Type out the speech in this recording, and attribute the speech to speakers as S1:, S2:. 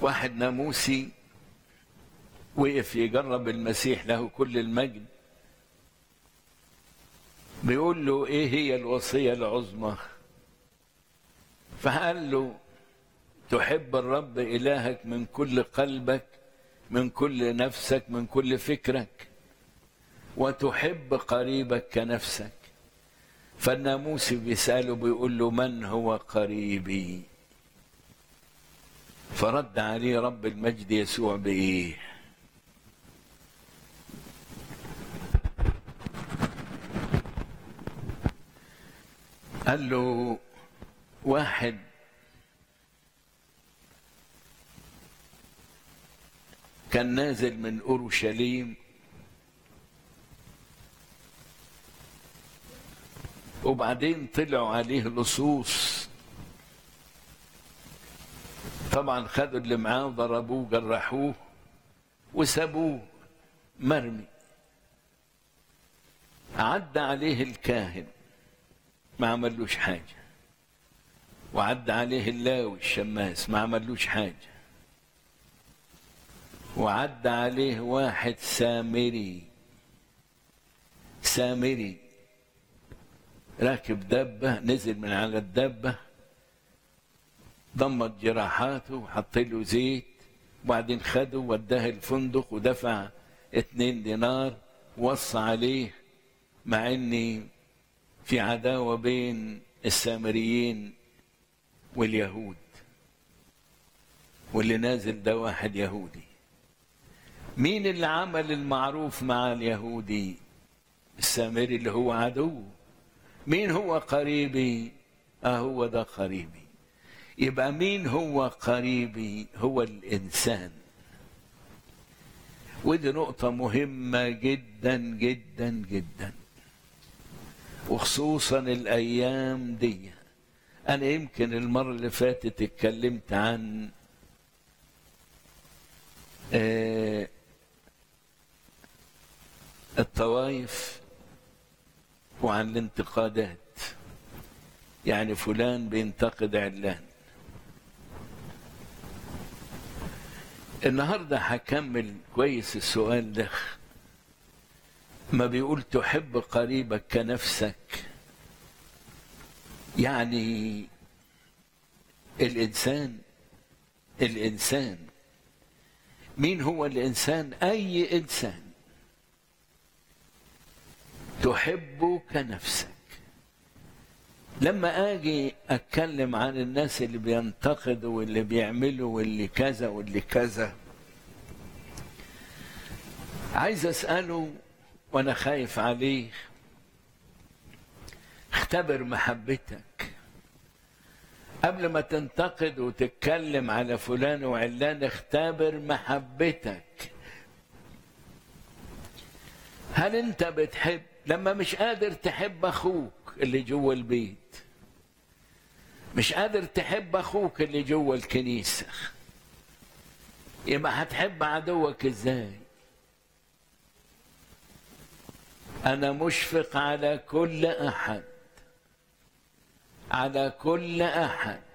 S1: واحد ناموسي وقف يجرب المسيح له كل المجد بيقول له ايه هي الوصية العظمى فقال له تحب الرب إلهك من كل قلبك من كل نفسك من كل فكرك وتحب قريبك كنفسك فالناموسي بيسأله بيقول له من هو قريبي فرد عليه رب المجد يسوع بإيه قال له واحد كان نازل من اورشليم وبعدين طلعوا عليه لصوص طبعا خدوا اللي معاه ضربوه جرحوه وسابوه مرمي عدى عليه الكاهن ما عملوش حاجة وعدى عليه اللاوي الشماس ما عملوش حاجة وعدى عليه واحد سامري سامري راكب دبة نزل من على الدبة ضمت جراحاته وحط له زيت وبعدين خده وداه الفندق ودفع اتنين دينار وصى عليه مع اني في عداوة بين السامريين واليهود واللي نازل ده واحد يهودي مين اللي عمل المعروف مع اليهودي السامري اللي هو عدو مين هو قريبي اه هو ده قريبي يبقى مين هو قريبي هو الانسان ودي نقطة مهمة جدا جدا جدا وخصوصا الايام دي انا يمكن المرة اللي فاتت اتكلمت عن آه الطوائف وعن الانتقادات يعني فلان بينتقد علان النهارده هكمل كويس السؤال ده ما بيقول تحب قريبك كنفسك يعني الانسان الانسان مين هو الانسان اي انسان تحبه كنفسك لما اجي اتكلم عن الناس اللي بينتقدوا واللي بيعملوا واللي كذا واللي كذا عايز اساله وانا خايف عليه اختبر محبتك قبل ما تنتقد وتتكلم على فلان وعلان اختبر محبتك هل انت بتحب لما مش قادر تحب اخوك اللي جوه البيت مش قادر تحب اخوك اللي جوه الكنيسه يبقى هتحب عدوك ازاي انا مشفق على كل احد على كل احد